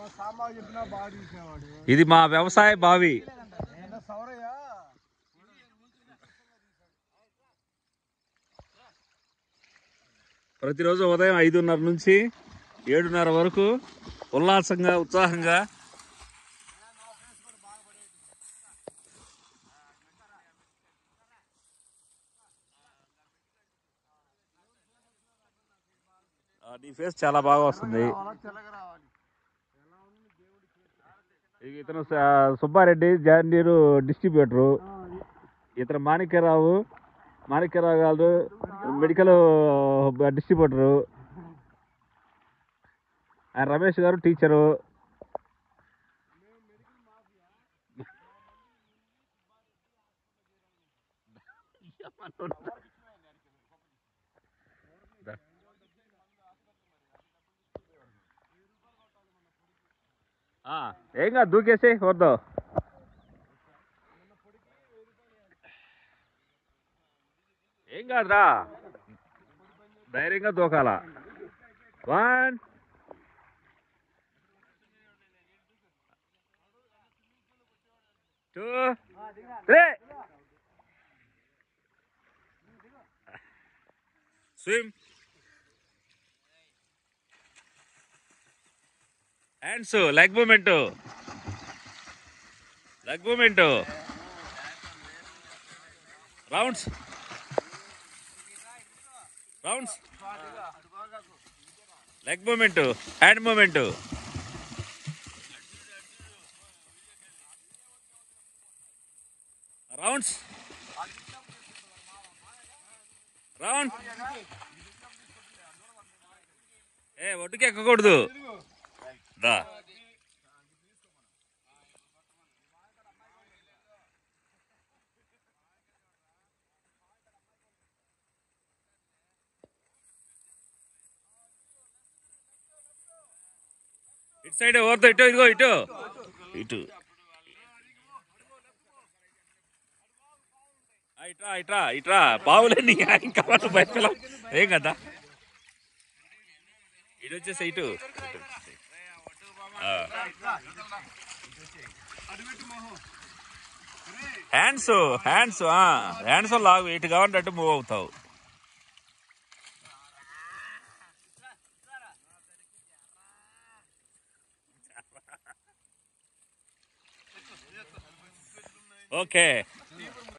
మా సామా చెప్పినా బాగా తీసేవాడు ఇది మా వ్యవసాయ బావి ఏదో సౌరయ్య ప్రతిరోజు ఉదయం ఐదున్నర నుంచి ఏడున్నర వరకు ఉల్లాసంగా ఉత్సాహంగా ఆ, నీ ఫేస్ చాలా బాగా వస్తుంది అలా తెల్లగా రావాలి ఇక ఇతను స- సుబ్బారెడ్డి జాండీరు డిస్ట్రిబ్యూటరు ఇతను మాణిక్యరావు మాణిక్యరావు గారు మెడికల్ డిస్ట్రిబ్యూటరు ఆయన రమేష్ గారు టీచరు ఆ, ఏం కాదు దూకేసి వద్దు ఏం కాదురా ధైర్యంగా దూకాల one two three swim hands leg movement leg movement rounds rounds leg movement hand movement rounds round ఏ ఒడ్డుకి ఎక్కకూడదు దా ఇటు సైడ్ ఓర్తో ఇటు ఇదిగో ఇటు ఇటు ఆ, ఇట్రా ఇట్రా ఇట్రా బావులేని ఇంకా వాళ్ళు బయట ఏం కదా ఇటు వచ్చేసి ఇటు హ్యాండ్స్ హ్యాండ్స్ హ్యాండ్స్ లాగు ఇటు కావాలంటే అటు మూవ్ అవుతావు ఓకే